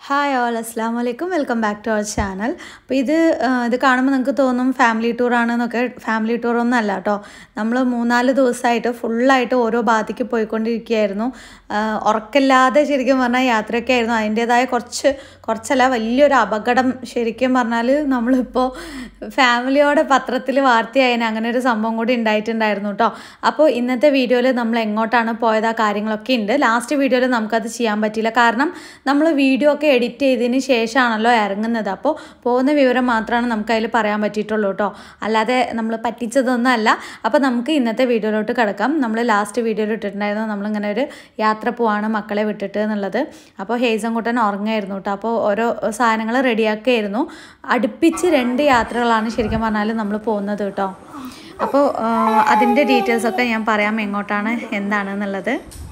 hi all അസ്സാം വലൈക്കും welcome back to our channel അപ്പോൾ ഇത് ആ, ഇത് കാണുമ്പോൾ നിങ്ങൾക്ക് തോന്നും ഫാമിലി ടൂർ ആണെന്നൊക്കെ ഫാമിലി ടൂർ ഒന്നും അല്ല കേട്ടോ നമ്മൾ മൂന്നാല് ദിവസമായിട്ട് ഫുള്ളായിട്ട് ഓരോ ഭാഗത്തേക്ക് പോയിക്കൊണ്ടിരിക്കുകയായിരുന്നു ആ, ഉറക്കമില്ലാതെ ശരിക്കും പറഞ്ഞാൽ യാത്രയൊക്കെ ആയിരുന്നു അതിൻ്റേതായ കുറച്ച് കുറച്ചല്ല വലിയൊരു അപകടം ശരിക്കും പറഞ്ഞാൽ നമ്മളിപ്പോൾ ഫാമിലിയോടെ പത്രത്തിൽ വാർത്തയായതിന് അങ്ങനെ ഒരു സംഭവം കൂടി ഉണ്ടായിട്ടുണ്ടായിരുന്നു കേട്ടോ അപ്പോൾ ഇന്നത്തെ വീഡിയോയിൽ നമ്മൾ എങ്ങോട്ടാണ് പോയത് ആ കാര്യങ്ങളൊക്കെ ഉണ്ട് ലാസ്റ്റ് വീഡിയോയിൽ നമുക്കത് ചെയ്യാൻ പറ്റിയില്ല കാരണം നമ്മൾ വീഡിയോ ഒക്കെ എഡിറ്റ് ചെയ്തതിന് ശേഷമാണല്ലോ ഇറങ്ങുന്നത് അപ്പോൾ പോകുന്ന വിവരം മാത്രമാണ് നമുക്ക് അതിൽ പറയാൻ പറ്റിയിട്ടുള്ളൂ കേട്ടോ അല്ലാതെ നമ്മൾ പറ്റിച്ചതൊന്നും അല്ല അപ്പോൾ നമുക്ക് ഇന്നത്തെ വീഡിയോയിലോട്ട് കിടക്കാം നമ്മൾ ലാസ്റ്റ് വീഡിയോയിൽ ഇട്ടിട്ടുണ്ടായിരുന്നു നമ്മളിങ്ങനെ ഒരു യാത്ര പോവാണ് മക്കളെ വിട്ടിട്ട് എന്നുള്ളത് അപ്പോൾ ഹേസൻകുട്ടൻ ഉറങ്ങായിരുന്നു കേട്ടോ അപ്പോൾ ഓരോ സാധനങ്ങൾ റെഡിയാക്കുകയായിരുന്നു അടുപ്പിച്ച് രണ്ട് യാത്രകളാണ് ശരിക്കും പറഞ്ഞാൽ നമ്മൾ പോകുന്നത് കേട്ടോ അപ്പോൾ അതിൻ്റെ ഡീറ്റെയിൽസൊക്കെ ഞാൻ പറയാം എങ്ങോട്ടാണ് എന്താണെന്നുള്ളത്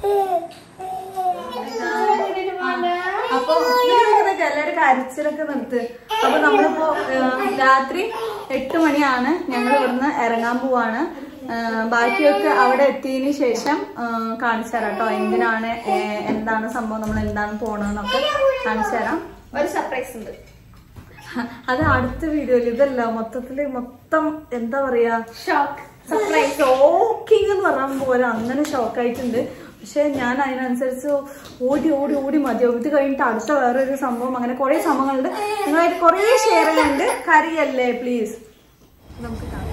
അപ്പൊ എല്ലാവരും കരച്ചിലൊക്കെ നിർത്ത് അപ്പൊ നമ്മളിപ്പോ ഏഹ്, രാത്രി എട്ട് മണിയാണ് ഞങ്ങൾ ഇവിടുന്ന് ഇറങ്ങാൻ പോവാണ് ഏഹ്, ബാക്കിയൊക്കെ അവിടെ എത്തിയതിന് ശേഷം ഏഹ്, കാണിച്ചു തരാം കേട്ടോ എന്തിനാണ് ഏഹ്, എന്താണ് സംഭവം നമ്മൾ എന്താണ് പോണെന്നൊക്കെ കാണിച്ചു തരാം ഒരു സർപ്രൈസ് ഉണ്ട് അത് അടുത്ത വീഡിയോയിൽ ഇതല്ല മൊത്തത്തില് മൊത്തം എന്താ പറയാ ഷോക്ക് സർപ്രൈസ് ഷോക്കിംഗ് എന്ന് പറയാൻ പോലെ അങ്ങനെ ഷോക്കായിട്ടുണ്ട് പക്ഷെ ഞാൻ അതിനനുസരിച്ച് ഓടി ഓടി ഓടി മതിയാവും ഇത് കഴിഞ്ഞിട്ട് അടുത്ത വേറൊരു സംഭവം അങ്ങനെ കുറെ സംഭവങ്ങളുണ്ട് നിങ്ങളായിട്ട് കുറെ ഷെയർ ചെയ്യാനുണ്ട് കറിയല്ലേ പ്ലീസ് നമുക്ക് കാണാം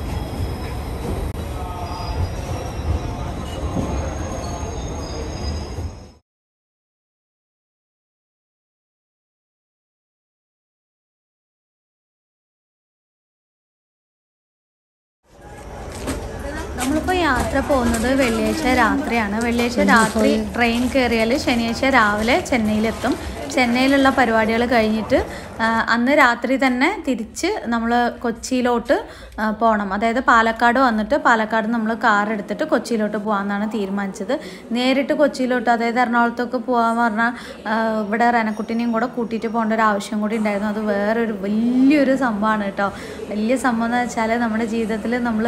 നമ്മളിപ്പോൾ യാത്ര പോകുന്നത് വെള്ളിയാഴ്ച രാത്രിയാണ് വെള്ളിയാഴ്ച രാത്രി ട്രെയിൻ കയറിയാൽ ശനിയാഴ്ച രാവിലെ ചെന്നൈയിലെത്തും ചെന്നൈയിലുള്ള പരിപാടികൾ കഴിഞ്ഞിട്ട് ആ, അന്ന് രാത്രി തന്നെ തിരിച്ച് നമ്മൾ കൊച്ചിയിലോട്ട് ആ, പോകണം അതായത് പാലക്കാട് വന്നിട്ട് പാലക്കാട് നമ്മൾ കാർ എടുത്തിട്ട് കൊച്ചിയിലോട്ട് പോകാമെന്നാണ് തീരുമാനിച്ചത് നേരിട്ട് കൊച്ചിയിലോട്ട് അതായത് എറണാകുളത്തൊക്കെ പോകാമെന്ന് പറഞ്ഞാൽ ആ, ഇവിടെ റനക്കുട്ടിനെയും കൂടെ കൂട്ടിയിട്ട് പോകേണ്ട ഒരു ആവശ്യം കൂടി ഉണ്ടായിരുന്നു അത് വേറൊരു വലിയൊരു സംഭവമാണ് കേട്ടോ വലിയ സംഭവം എന്ന് വെച്ചാൽ നമ്മുടെ ജീവിതത്തിൽ നമ്മൾ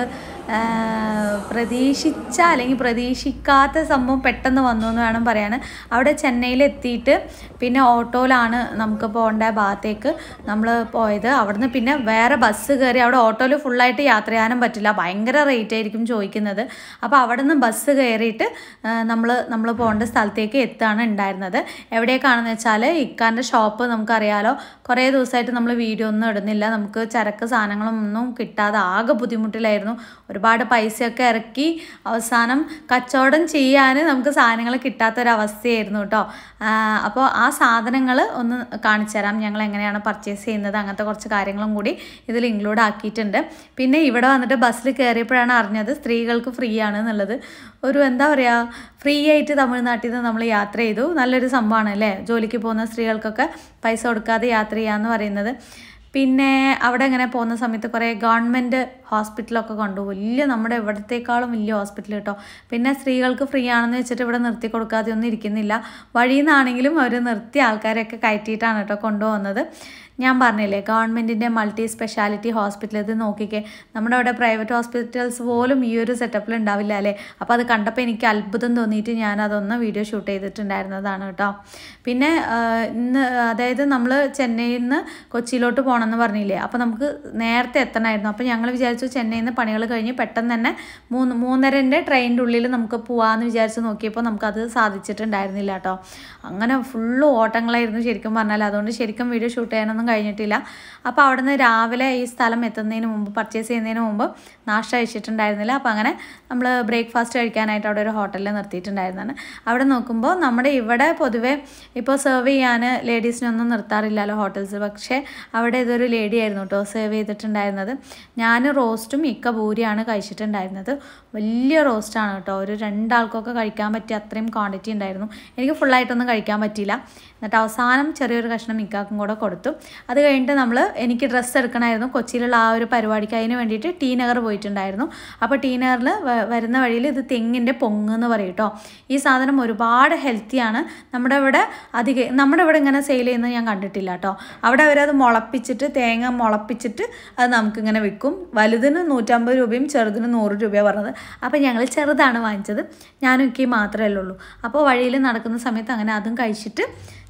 പ്രതീക്ഷിച്ച അല്ലെങ്കിൽ പ്രതീക്ഷിക്കാത്ത സംഭവം പെട്ടെന്ന് വന്നു എന്ന് വേണം പറയാൻ അവിടെ ചെന്നൈയിൽ എത്തിയിട്ട് പിന്നെ ഓട്ടോയിലാണ് നമുക്ക് പോകേണ്ട ഭാഗത്തേക്ക് നമ്മൾ പോയത് അവിടുന്ന് പിന്നെ വേറെ ബസ് കയറി അവിടെ ഓട്ടോയിൽ ഫുള്ളായിട്ട് യാത്ര ചെയ്യാനും പറ്റില്ല ഭയങ്കര റേറ്റ് ആയിരിക്കും ചോദിക്കുന്നത് അപ്പോൾ അവിടെ നിന്ന് ബസ് കയറിയിട്ട് നമ്മൾ നമ്മൾ പോകേണ്ട സ്ഥലത്തേക്ക് എത്തുകയാണ് ഉണ്ടായിരുന്നത് എവിടേക്കാണെന്ന് വെച്ചാൽ ഇക്കാൻ്റെ ഷോപ്പ് നമുക്കറിയാലോ കുറേ ദിവസമായിട്ട് നമ്മൾ വീഡിയോ ഒന്നും ഇടുന്നില്ല നമുക്ക് ചരക്ക് സാധനങ്ങളൊന്നും കിട്ടാതെ ആകെ ബുദ്ധിമുട്ടിലായിരുന്നു ഒരുപാട് പൈസയൊക്കെ ഇറക്കി അവസാനം കച്ചവടം ചെയ്യാൻ നമുക്ക് സാധനങ്ങൾ കിട്ടാത്തൊരവസ്ഥയായിരുന്നു കേട്ടോ അപ്പോൾ ആ സാധനങ്ങൾ ഒന്ന് കാണിച്ചു തരാം ഞങ്ങൾ എങ്ങനെയാണ് പർച്ചേസ് ചെയ്യുന്നത് അങ്ങനത്തെ കുറച്ച് കാര്യങ്ങളും കൂടി ഇതിൽ ഇൻക്ലൂഡ് ആക്കിയിട്ടുണ്ട് പിന്നെ ഇവിടെ വന്നിട്ട് ബസ്സിൽ കയറിയപ്പോഴാണ് അറിഞ്ഞത് സ്ത്രീകൾക്ക് ഫ്രീ ആണ് എന്നുള്ളത് ഒരു എന്താ പറയുക ഫ്രീ ആയിട്ട് തമിഴ്നാട്ടിൽ നിന്ന് നമ്മൾ യാത്ര ചെയ്തു നല്ലൊരു സംഭവമാണ് അല്ലേ ജോലിക്ക് പോകുന്ന സ്ത്രീകൾക്കൊക്കെ പൈസ കൊടുക്കാതെ യാത്ര ചെയ്യാന്ന് പറയുന്നത് പിന്നെ അവിടെ ഇങ്ങനെ പോകുന്ന സമയത്ത് കുറേ ഗവൺമെൻറ് ഹോസ്പിറ്റലൊക്കെ കണ്ടു വലിയ നമ്മുടെ ഇവിടത്തേക്കാളും വലിയ ഹോസ്പിറ്റൽ കേട്ടോ പിന്നെ സ്ത്രീകൾക്ക് ഫ്രീ ആണെന്ന് വെച്ചിട്ട് ഇവിടെ നിർത്തി കൊടുക്കാതെ ഒന്നും ഇരിക്കുന്നില്ല വഴിയിൽ നിന്നാണെങ്കിലും അവർ നിർത്തിയ ആൾക്കാരെയൊക്കെ കയറ്റിയിട്ടാണ് കേട്ടോ കൊണ്ടുപോകുന്നത് ഞാൻ പറഞ്ഞില്ലേ ഗവൺമെൻറ്റിൻ്റെ മൾട്ടി സ്പെഷ്യാലിറ്റി ഹോസ്പിറ്റൽ ഇത് നോക്കിക്കേ നമ്മുടെ അവിടെ പ്രൈവറ്റ് ഹോസ്പിറ്റൽസ് പോലും ഈ ഒരു സെറ്റപ്പിൽ ഉണ്ടാവില്ല അല്ലേ അപ്പോൾ അത് കണ്ടപ്പോൾ എനിക്ക് അത്ഭുതം തോന്നിയിട്ട് ഞാൻ അതൊന്ന് വീഡിയോ ഷൂട്ട് ചെയ്തിട്ടുണ്ടായിരുന്നതാണ് കേട്ടോ പിന്നെ ആ, ഇന്ന് അതായത് നമ്മൾ ചെന്നൈയിൽ നിന്ന് കൊച്ചിയിലോട്ട് പോകണമെന്ന് പറഞ്ഞില്ലേ അപ്പോൾ നമുക്ക് നേരത്തെ എത്തണമായിരുന്നു അപ്പോൾ ഞങ്ങൾ വിചാരിച്ചു ചെന്നൈയിൽ നിന്ന് പണികൾ കഴിഞ്ഞ് പെട്ടെന്ന് തന്നെ മൂന്ന് മൂന്നരൻ്റെ ട്രെയിനിൻ്റെ ഉള്ളിൽ നമുക്ക് പോകാമെന്ന് വിചാരിച്ച് നോക്കിയപ്പോൾ നമുക്കത് സാധിച്ചിട്ടുണ്ടായിരുന്നില്ല കേട്ടോ അങ്ങനെ ഫുള്ള് ഓട്ടങ്ങളായിരുന്നു ശരിക്കും പറഞ്ഞാൽ അതുകൊണ്ട് ശരിക്കും വീഡിയോ ഷൂട്ട് ചെയ്യാനൊന്നും കഴിഞ്ഞിട്ടില്ല അപ്പോൾ അവിടുന്ന് രാവിലെ ഈ സ്ഥലം എത്തുന്നതിന് മുമ്പ് പർച്ചേസ് ചെയ്യുന്നതിന് മുമ്പ് നാഷ്ട കഴിച്ചിട്ടുണ്ടായിരുന്നില്ല അപ്പോൾ അങ്ങനെ നമ്മൾ ബ്രേക്ക്ഫാസ്റ്റ് കഴിക്കാനായിട്ട് അവിടെ ഒരു ഹോട്ടലിൽ നിർത്തിയിട്ടുണ്ടായിരുന്നതാണ് അവിടെ നോക്കുമ്പോൾ നമ്മുടെ ഇവിടെ പൊതുവെ ഇപ്പോൾ സെർവ് ചെയ്യാൻ ലേഡീസിനൊന്നും നിർത്താറില്ലല്ലോ ഹോട്ടൽസ് പക്ഷേ അവിടെ ഇതൊരു ലേഡി ആയിരുന്നു കേട്ടോ സെർവ് ചെയ്തിട്ടുണ്ടായിരുന്നത് ഞാൻ റോസ്റ്റും ഇക്ക പൂരിയാണ് കഴിച്ചിട്ടുണ്ടായിരുന്നത് വലിയ റോസ്റ്റാണ് കേട്ടോ ഒരു രണ്ടാൾക്കൊക്കെ കഴിക്കാൻ പറ്റിയ അത്രയും ക്വാണ്ടിറ്റി ഉണ്ടായിരുന്നു എനിക്ക് ഫുള്ളായിട്ടൊന്നും കഴിക്കാൻ പറ്റിയില്ല എന്നിട്ട് അവസാനം ചെറിയൊരു കഷ്ണം ഇക്കാക്കും കൂടെ കൊടുത്തു അത് കഴിഞ്ഞിട്ട് നമ്മൾ എനിക്ക് ഡ്രസ്സ് എടുക്കണമായിരുന്നു കൊച്ചിയിലുള്ള ആ ഒരു പരിപാടിക്ക് അതിന് വേണ്ടിയിട്ട് ടി നഗർ പോയിട്ടുണ്ടായിരുന്നു അപ്പോൾ ടി നഗറിൽ വരുന്ന വഴിയിൽ ഇത് തെങ്ങിൻ്റെ പൊങ്ങ് എന്ന് പറയും കേട്ടോ ഈ സാധനം ഒരുപാട് ഹെൽത്തിയാണ് നമ്മുടെ ഇവിടെ അധികം നമ്മുടെ ഇവിടെ ഇങ്ങനെ സെയിൽ ചെയ്യുന്നത് ഞാൻ കണ്ടിട്ടില്ല കേട്ടോ അവിടെ അവരത് മുളപ്പിച്ചിട്ട് തേങ്ങ മുളപ്പിച്ചിട്ട് അത് നമുക്കിങ്ങനെ വിൽക്കും വലുതിന് നൂറ്റമ്പത് രൂപയും ചെറുതിന് നൂറ് രൂപയാണ് പറഞ്ഞത് അപ്പോൾ ഞങ്ങൾ ചെറുതാണ് വാങ്ങിച്ചത് ഞാനും ഇക്കയും മാത്രമേ ഉള്ളൂ അപ്പോൾ വഴിയിൽ നടക്കുന്ന സമയത്ത് അങ്ങനെ അതും കഴിച്ചിട്ട്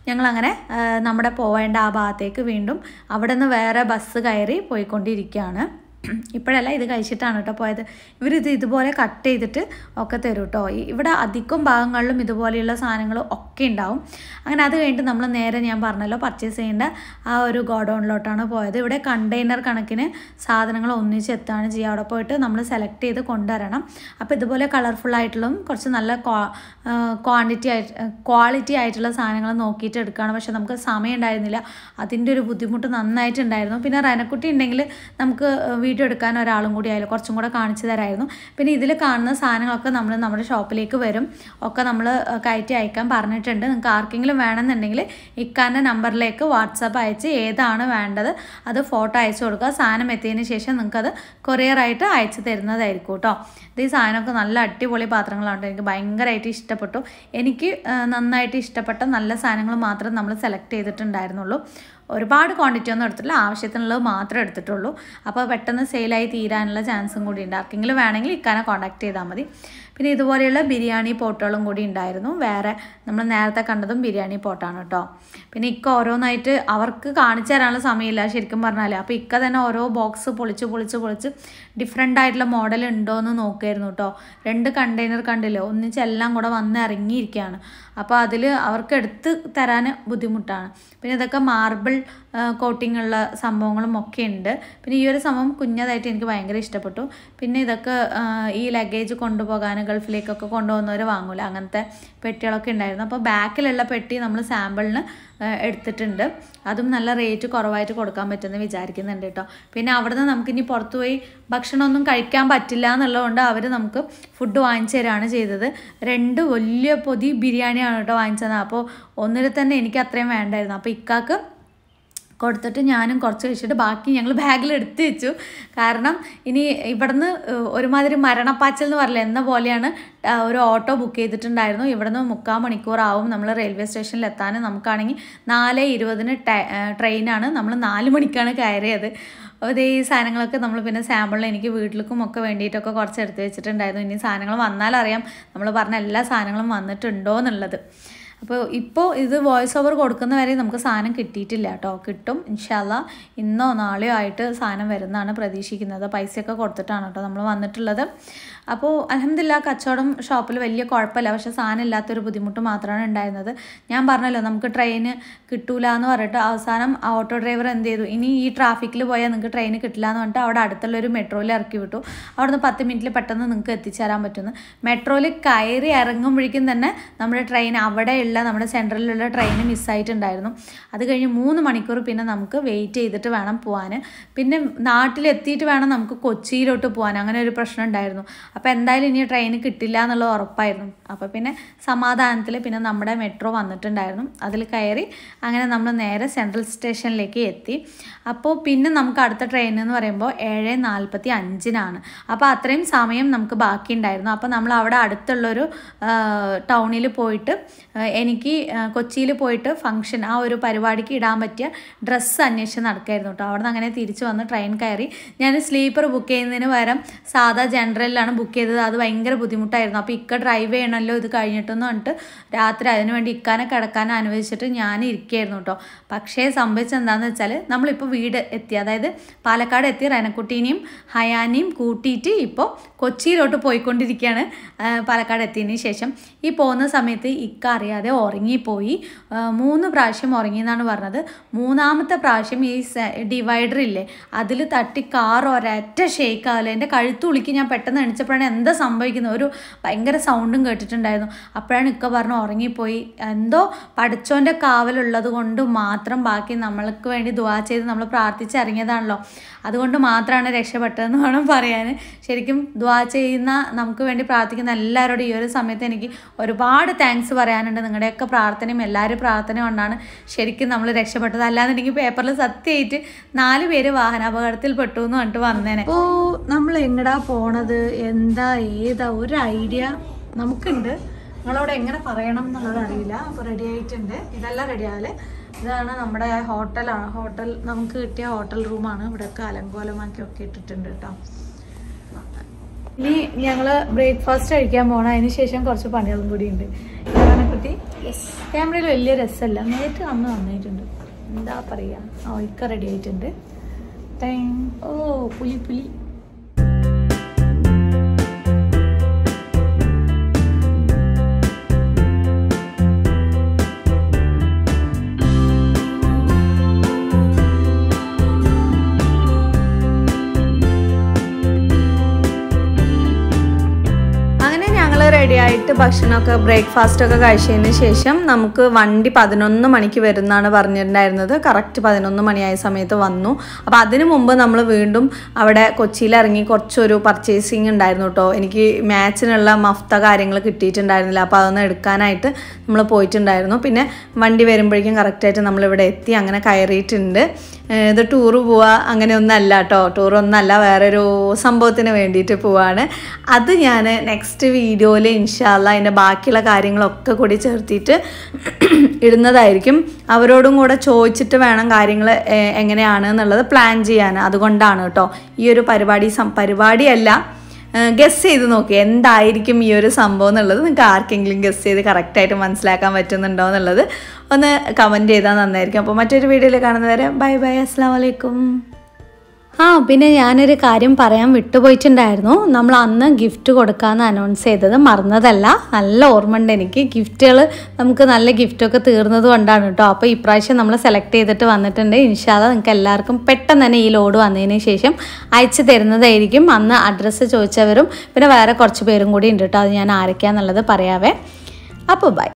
ഞങ്ങളങ്ങനെ ആ, നമ്മുടെ പോവേണ്ട ആ ഭാഗത്തേക്ക് വീണ്ടും അവിടെ നിന്ന് വേറെ ബസ് കയറി പോയിക്കൊണ്ടിരിക്കുകയാണ് ഇപ്പോഴല്ല ഇത് കഴിച്ചിട്ടാണ് കേട്ടോ പോയത് ഇവരിത് ഇതുപോലെ കട്ട് ചെയ്തിട്ട് ഒക്കെ തരും കേട്ടോ ഈ- ഇവിടെ അധികം ഭാഗങ്ങളിലും ഇതുപോലെയുള്ള സാധനങ്ങൾ ഒക്കെ ഉണ്ടാവും അങ്ങനെ അത് കഴിഞ്ഞിട്ട് നമ്മൾ നേരെ ഞാൻ പറഞ്ഞല്ലോ പർച്ചേസ് ചെയ്യേണ്ട ആ ഒരു ഗോഡൗണിലോട്ടാണ് പോയത് ഇവിടെ കണ്ടെയ്നർ കണക്കിന് സാധനങ്ങൾ ഒന്നിച്ച് എത്തുകയാണ് ചെയ്യുക അവിടെ പോയിട്ട് നമ്മൾ സെലക്ട് ചെയ്ത് കൊണ്ടുവരണം അപ്പോൾ ഇതുപോലെ കളർഫുൾ ആയിട്ടുള്ളതും കുറച്ച് നല്ല ക്വാണ്ടിറ്റി ആയിട്ട് ക്വാളിറ്റി ആയിട്ടുള്ള സാധനങ്ങൾ നോക്കിയിട്ട് എടുക്കുകയാണ് പക്ഷെ നമുക്ക് സമയം ഉണ്ടായിരുന്നില്ല അതിൻ്റെ ഒരു ബുദ്ധിമുട്ട് നന്നായിട്ടുണ്ടായിരുന്നു പിന്നെ റനക്കുട്ടി ഉണ്ടെങ്കിൽ നമുക്ക് വീഡിയോ എടുക്കാൻ ഒരാളും കൂടി ആയാലും കുറച്ചും കൂടെ കാണിച്ചു തരായിരുന്നു പിന്നെ ഇതിൽ കാണുന്ന സാധനങ്ങളൊക്കെ നമ്മൾ നമ്മുടെ ഷോപ്പിലേക്ക് വരും ഒക്കെ നമ്മൾ കയറ്റി അയക്കാൻ പറഞ്ഞിട്ടുണ്ട് നിങ്ങൾക്ക് ആർക്കെങ്കിലും വേണമെന്നുണ്ടെങ്കിൽ ഇക്കാൻ്റെ നമ്പറിലേക്ക് വാട്സാപ്പ് അയച്ച് ഏതാണ് വേണ്ടത് അത് ഫോട്ടോ അയച്ചു കൊടുക്കുക സാധനം എത്തിയതിന് ശേഷം നിങ്ങൾക്കത് കൊറിയറായിട്ട് അയച്ചു തരുന്നതായിരിക്കും കേട്ടോ ഇത് ഈ സാധനമൊക്കെ നല്ല അടിപൊളി പാത്രങ്ങളാണ് എനിക്ക് ഭയങ്കരമായിട്ട് ഇഷ്ടപ്പെട്ടു എനിക്ക് ആ, നന്നായിട്ട് ഇഷ്ടപ്പെട്ട നല്ല സാധനങ്ങൾ മാത്രം നമ്മൾ സെലക്ട് ചെയ്തിട്ടുണ്ടായിരുന്നുള്ളൂ ഒരുപാട് ക്വാണ്ടിറ്റി ഒന്നും എടുത്തിട്ടില്ല ആവശ്യത്തിനുള്ളത് മാത്രമേ എടുത്തിട്ടുള്ളൂ അപ്പോൾ പെട്ടെന്ന് സെയിലായി തീരാനുള്ള ചാൻസും കൂടി ഉണ്ട് ആർക്കെങ്കിലും വേണമെങ്കിൽ ഇക്കാനെ കോൺടാക്ട് ചെയ്താൽ മതി പിന്നെ ഇതുപോലെയുള്ള ബിരിയാണി പോട്ടുകളും കൂടി ഉണ്ടായിരുന്നു വേറെ നമ്മൾ നേരത്തെ കണ്ടതും ബിരിയാണി പോട്ടാണ് കേട്ടോ പിന്നെ ഇക്ക ഓരോന്നായിട്ട് അവർക്ക് കാണിച്ചു തരാനുള്ള സമയമില്ല ശരിക്കും പറഞ്ഞാൽ അപ്പോൾ ഇക്ക തന്നെ ഓരോ ബോക്സ് പൊളിച്ച് പൊളിച്ച് പൊളിച്ച് ഡിഫറെൻ്റ് ആയിട്ടുള്ള മോഡൽ ഉണ്ടോ എന്ന് നോക്കുമായിരുന്നു കേട്ടോ രണ്ട് കണ്ടെയ്നർ കണ്ടില്ലേ ഒന്നിച്ച് എല്ലാം കൂടെ വന്ന് ഇറങ്ങിയിരിക്കുകയാണ് അപ്പോൾ അതിൽ അവർക്ക് എടുത്ത് തരാൻ ബുദ്ധിമുട്ടാണ് പിന്നെ ഇതൊക്കെ മാർബിൾ കോട്ടിംഗ് ഉള്ള സംഭവങ്ങളും ഒക്കെ ഉണ്ട് പിന്നെ ഈ ഒരു സംഭവം കുഞ്ഞതായിട്ട് എനിക്ക് ഭയങ്കര ഇഷ്ടപ്പെട്ടു പിന്നെ ഇതൊക്കെ ആ, ഈ ലഗേജ് കൊണ്ടുപോകാൻ ഗൾഫിലേക്കൊക്കെ കൊണ്ടുപോകുന്നവർ വാങ്ങൂല അങ്ങനത്തെ പെട്ടികളൊക്കെ ഉണ്ടായിരുന്നു അപ്പോൾ ബാക്കിലുള്ള പെട്ടി നമ്മൾ സാമ്പിളിന് എടുത്തിട്ടുണ്ട് അതും നല്ല റേറ്റ് കുറവായിട്ട് കൊടുക്കാൻ പറ്റുമെന്ന് വിചാരിക്കുന്നുണ്ട് കേട്ടോ പിന്നെ അവിടുന്ന് നമുക്കിനി പുറത്ത് പോയി ഭക്ഷണമൊന്നും കഴിക്കാൻ പറ്റില്ല എന്നുള്ളതുകൊണ്ട് അവർ നമുക്ക് ഫുഡ് വാങ്ങിച്ചു തരാണ് ചെയ്തത് രണ്ട് വലിയ പൊതി ബിരിയാണിയാണ് കേട്ടോ വാങ്ങിച്ചത് അപ്പോൾ ഒന്നിൽ തന്നെ എനിക്ക് അത്രയും വേണ്ടായിരുന്നു അപ്പോൾ ഇക്കാക്ക് കൊടുത്തിട്ട് ഞാനും കുറച്ച് കഴിച്ചിട്ട് ബാക്കി ഞങ്ങൾ ബാഗിൽ എടുത്ത് വെച്ചു കാരണം ഇനി ഇവിടുന്ന് ഏഹ്, ഒരുമാതിരി മരണപ്പാച്ചൽ എന്ന് പറയില്ല എന്ന പോലെയാണ് ആ, ഒരു ഓട്ടോ ബുക്ക് ചെയ്തിട്ടുണ്ടായിരുന്നു ഇവിടുന്ന് മുക്കാൽ മണിക്കൂറാവും നമ്മൾ റെയിൽവേ സ്റ്റേഷനിൽ എത്താൻ നമുക്കാണെങ്കിൽ നാല് ഇരുപതിന് ട്രെയിനാണ് നമ്മൾ നാല് മണിക്കാണ് കയറിയത് അതേ ഈ സാധനങ്ങളൊക്കെ നമ്മൾ പിന്നെ സാമ്പിളിൽ എനിക്ക് വീട്ടിലേക്കും ഒക്കെ വേണ്ടിയിട്ടൊക്കെ കുറച്ച് എടുത്ത് വെച്ചിട്ടുണ്ടായിരുന്നു ഇനി സാധനങ്ങൾ വന്നാലറിയാം നമ്മൾ പറഞ്ഞ എല്ലാ സാധനങ്ങളും വന്നിട്ടുണ്ടോ എന്നുള്ളത് അപ്പോൾ ഇപ്പോൾ ഇത് വോയിസ് ഓവർ കൊടുക്കുന്ന വരെ നമുക്ക് സാധനം കിട്ടിയിട്ടില്ല കേട്ടോ കിട്ടും ഇൻഷാല്ല ഇന്നോ നാളെയോ ആയിട്ട് സാധനം വരുന്നതാണ് പ്രതീക്ഷിക്കുന്നത് പൈസയൊക്കെ കൊടുത്തിട്ടാണ് കേട്ടോ നമ്മൾ വന്നിട്ടുള്ളത് അപ്പോൾ അലഹമില്ല കച്ചവടം ഷോപ്പിൽ വലിയ കുഴപ്പമില്ല പക്ഷെ സാധനം ഇല്ലാത്തൊരു ബുദ്ധിമുട്ട് മാത്രമാണ് ഉണ്ടായിരുന്നത് ഞാൻ പറഞ്ഞല്ലോ നമുക്ക് ട്രെയിന് കിട്ടൂല എന്ന് പറഞ്ഞിട്ട് അവസാനം ആ ഓട്ടോ ഡ്രൈവർ എന്ത് ചെയ്തു ഇനി ഈ ട്രാഫിക്കിൽ പോയാൽ നിങ്ങൾക്ക് ട്രെയിൻ കിട്ടില്ല എന്ന് പറഞ്ഞിട്ട് അവിടെ അടുത്തുള്ള ഒരു മെട്രോയിൽ ഇറക്കി വിട്ടു അവിടുന്ന് പത്ത് മിനിറ്റിൽ പെട്ടെന്ന് നിങ്ങൾക്ക് എത്തിച്ചേരാൻ പറ്റുന്നു മെട്രോയിൽ കയറി ഇറങ്ങുമ്പോഴേക്കും തന്നെ നമ്മുടെ ട്രെയിൻ അവിടെയുള്ള നമ്മുടെ സെൻട്രലിലുള്ള ട്രെയിൻ മിസ്സായിട്ടുണ്ടായിരുന്നു അത് കഴിഞ്ഞ് മൂന്ന് മണിക്കൂർ പിന്നെ നമുക്ക് വെയിറ്റ് ചെയ്തിട്ട് വേണം പോകാൻ പിന്നെ നാട്ടിലെത്തിയിട്ട് വേണം നമുക്ക് കൊച്ചിയിലോട്ട് പോകാൻ അങ്ങനെ ഒരു പ്രശ്നം ഉണ്ടായിരുന്നു അപ്പോൾ എന്തായാലും ഇനി ട്രെയിൻ കിട്ടില്ല എന്നുള്ളത് ഉറപ്പായിരുന്നു അപ്പോൾ പിന്നെ സമാധാനത്തിൽ പിന്നെ നമ്മുടെ മെട്രോ വന്നിട്ടുണ്ടായിരുന്നു അതിൽ കയറി അങ്ങനെ നമ്മൾ നേരെ സെൻട്രൽ സ്റ്റേഷനിലേക്ക് എത്തി അപ്പോൾ പിന്നെ നമുക്ക് അടുത്ത ട്രെയിൻ എന്ന് പറയുമ്പോൾ ഏഴ് നാൽപ്പത്തി അഞ്ചിനാണ് അപ്പോൾ അത്രയും സമയം നമുക്ക് ബാക്കി ഉണ്ടായിരുന്നു അപ്പോൾ നമ്മൾ അവിടെ അടുത്തുള്ളൊരു ടൗണിൽ പോയിട്ട് ആ, എനിക്ക് കൊച്ചിയിൽ പോയിട്ട് ഫംഗ്ഷൻ ആ ഒരു പരിപാടിക്ക് ഇടാൻ പറ്റിയ ഡ്രസ്സ് അന്വേഷിച്ച് നടക്കായിരുന്നു കേട്ടോ അവിടെ നിന്ന് അങ്ങനെ തിരിച്ച് വന്ന് ട്രെയിൻ കയറി ഞാൻ സ്ലീപ്പർ ബുക്ക് ചെയ്യുന്നതിന് പകരം സാധാ ജനറലിലാണ് ബുക്ക് ചെയ്തത് അത് ഭയങ്കര ബുദ്ധിമുട്ടായിരുന്നു അപ്പോൾ ഇക്ക ഡ്രൈവ് ചെയ്യണമല്ലോ ഇത് കഴിഞ്ഞിട്ടെന്ന് പറഞ്ഞിട്ട് രാത്രി അതിനുവേണ്ടി ഇക്കാനെ കിടക്കാൻ അനുവദിച്ചിട്ട് ഞാൻ ഇരിക്കുകയായിരുന്നു കേട്ടോ പക്ഷേ സംഭവിച്ചത് എന്താണെന്ന് വെച്ചാൽ നമ്മളിപ്പോൾ വീട് എത്തി അതായത് പാലക്കാട് എത്തി റനക്കുട്ടീനെയും ഹയാനെയും കൂട്ടിയിട്ട് ഇപ്പോൾ കൊച്ചിയിലോട്ട് പോയിക്കൊണ്ടിരിക്കുകയാണ് ആ, പാലക്കാട് എത്തിയതിന് ശേഷം ഈ പോകുന്ന സമയത്ത് ഇക്ക അറിയാതെ ഉറങ്ങിപ്പോയി ആ, മൂന്ന് പ്രാവശ്യം ഉറങ്ങി എന്നാണ് പറഞ്ഞത് മൂന്നാമത്തെ പ്രാവശ്യം ഈ ഡിവൈഡർ ഇല്ലേ അതിൽ തട്ടി കാർ ഒരൊറ്റ ഷേക്ക് ആവില്ല എൻ്റെ കഴുത്ത് ഉളുക്കി ഞാൻ പെട്ടെന്ന് എണിച്ചപ്പോഴാണ് എന്താ സംഭവിക്കുന്നത് ഒരു ഭയങ്കര സൗണ്ടും കേട്ടിട്ടുണ്ടായിരുന്നു അപ്പോഴാണ് ഇക്ക പറഞ്ഞു ഉറങ്ങിപ്പോയി എന്തോ പഠിച്ചോൻ്റെ കാവലുള്ളത് കൊണ്ട് മാത്രം ബാക്കി നമ്മൾക്ക് വേണ്ടി ദുവാ ചെയ്ത് നമ്മൾ പ്രാർത്ഥിച്ചിറങ്ങിയതാണല്ലോ അതുകൊണ്ട് മാത്രമാണ് രക്ഷപ്പെട്ടതെന്ന് വേണം പറയാൻ ശരിക്കും ദുവാ ചെയ്യുന്ന നമുക്ക് വേണ്ടി പ്രാർത്ഥിക്കുന്ന എല്ലാവരോടും ഈ ഒരു സമയത്ത് എനിക്ക് ഒരുപാട് താങ്ക്സ് പറയാനുണ്ട് നിങ്ങളുടെയൊക്കെ പ്രാർത്ഥനയും എല്ലാവരും പ്രാർത്ഥന കൊണ്ടാണ് ശരിക്കും നമ്മൾ രക്ഷപ്പെട്ടത് അല്ലാന്നുണ്ടെങ്കിൽ പേപ്പറിൽ സത്യമായിട്ട് നാല് പേര് വാഹനാപകടത്തിൽ പെട്ടു എന്ന് പറഞ്ഞിട്ട് വന്നേനെ അപ്പോൾ നമ്മൾ എങ്ങടാ പോണത് എന്താ ഏതാ ഒരു ഐഡിയ നമുക്കുണ്ട് നിങ്ങളോട് എങ്ങനെ പറയണം എന്നുള്ളത് അറിയില്ല അപ്പോൾ റെഡി ആയിട്ടുണ്ട് ഇതെല്ലാം റെഡി ആവല് ഇതാണ് നമ്മുടെ ഹോട്ടലാണ് ഹോട്ടൽ നമുക്ക് കിട്ടിയ ഹോട്ടൽ റൂമാണ് ഇവിടെയൊക്കെ അലങ്കോലമാക്കി ഒക്കെ ഇട്ടിട്ടുണ്ട് കേട്ടോ ഇനി ഞങ്ങള് ബ്രേക്ക്ഫാസ്റ്റ് കഴിക്കാൻ പോകണം അതിന് ശേഷം കുറച്ച് പണികളും കൂടി ഉണ്ട് സ്മൃതി ക്യാമറയിൽ വലിയ രസമല്ല നേരിട്ട് അന്ന് നന്നായിട്ടുണ്ട് എന്താ പറയാ ആ ഇക്ക റെഡി ആയിട്ടുണ്ട് ടൈം ഓ പുലി പുലി അങ്ങനെ ഞങ്ങൾ റെഡി ആയിട്ട് ഭക്ഷണമൊക്കെ ബ്രേക്ക്ഫാസ്റ്റ് ഒക്കെ കഴിച്ചതിന് ശേഷം നമുക്ക് വണ്ടി പതിനൊന്ന് മണിക്ക് വരുന്നാണ് പറഞ്ഞിട്ടുണ്ടായിരുന്നത് കറക്റ്റ് പതിനൊന്ന് മണിയായ സമയത്ത് വന്നു അപ്പോൾ അതിനു മുമ്പ് നമ്മൾ വീണ്ടും അവിടെ കൊച്ചിയിൽ ഇറങ്ങി കുറച്ചൊരു പർച്ചേസിങ് ഉണ്ടായിരുന്നു കേട്ടോ എനിക്ക് മാച്ചിനുള്ള മഫ്ത കാര്യങ്ങൾ കിട്ടിയിട്ടുണ്ടായിരുന്നില്ല അപ്പോൾ അതൊന്ന് എടുക്കാനായിട്ട് നമ്മൾ പോയിട്ടുണ്ടായിരുന്നു പിന്നെ വണ്ടി വരുമ്പോഴേക്കും കറക്റ്റായിട്ട് നമ്മളിവിടെ എത്തി അങ്ങനെ കയറിയിട്ടുണ്ട് ഏഹ് ഇത് ടൂറ് പോവുക അങ്ങനെയൊന്നല്ല കേട്ടോ ടൂറൊന്നല്ല വേറൊരു സംഭവത്തിന് വേണ്ടിയിട്ട് പോവാണ് അത് ഞാൻ നെക്സ്റ്റ് വീഡിയോയിൽ ഇൻഷാല്ല അതിൻ്റെ ബാക്കിയുള്ള കാര്യങ്ങളൊക്കെ കൂടി ചേർത്തിട്ട് ഇടുന്നതായിരിക്കും അവരോടും കൂടെ ചോദിച്ചിട്ട് വേണം കാര്യങ്ങൾ എങ്ങനെയാണ് എന്നുള്ളത് പ്ലാൻ ചെയ്യാൻ അതുകൊണ്ടാണ് കേട്ടോ ഈ ഒരു പരിപാടി സം പരിപാടിയല്ല ഗസ് ചെയ്ത് നോക്കി എന്തായിരിക്കും ഈ ഒരു സംഭവം എന്നുള്ളത് നിങ്ങൾക്ക് ആർക്കെങ്കിലും ഗസ് ചെയ്ത് കറക്റ്റായിട്ട് മനസ്സിലാക്കാൻ പറ്റുന്നുണ്ടോ എന്നുള്ളത് ഒന്ന് കമൻറ്റ് ചെയ്താൽ നന്നായിരിക്കും അപ്പോൾ മറ്റൊരു വീഡിയോയിൽ കാണുന്നവരെ ബൈ ബൈ അസ്സാം വലൈക്കും ആ പിന്നെ ഞാനൊരു കാര്യം പറയാൻ വിട്ടുപോയിട്ടുണ്ടായിരുന്നു നമ്മൾ അന്ന് ഗിഫ്റ്റ് കൊടുക്കാമെന്ന് അനൗൺസ് ചെയ്തത് മറന്നതല്ല നല്ല ഓർമ്മ ഉണ്ട് എനിക്ക് ഗിഫ്റ്റുകൾ നമുക്ക് നല്ല ഗിഫ്റ്റൊക്കെ തീർന്നത് കൊണ്ടാണ് കേട്ടോ അപ്പോൾ ഇപ്രാവശ്യം നമ്മൾ സെലക്ട് ചെയ്തിട്ട് വന്നിട്ടുണ്ട് ഇൻഷാല്ല നിങ്ങൾക്ക് എല്ലാവർക്കും പെട്ടെന്ന് തന്നെ ഈ ലോഡ് വന്നതിന് ശേഷം അയച്ചു തരുന്നതായിരിക്കും അന്ന് അഡ്രസ്സ് ചോദിച്ചവരും പിന്നെ വേറെ കുറച്ച് പേരും കൂടി ഉണ്ട് കേട്ടോ അത് ഞാൻ ആരൊക്കെയാന്നുള്ളത് പറയാവേ അപ്പോൾ ബൈ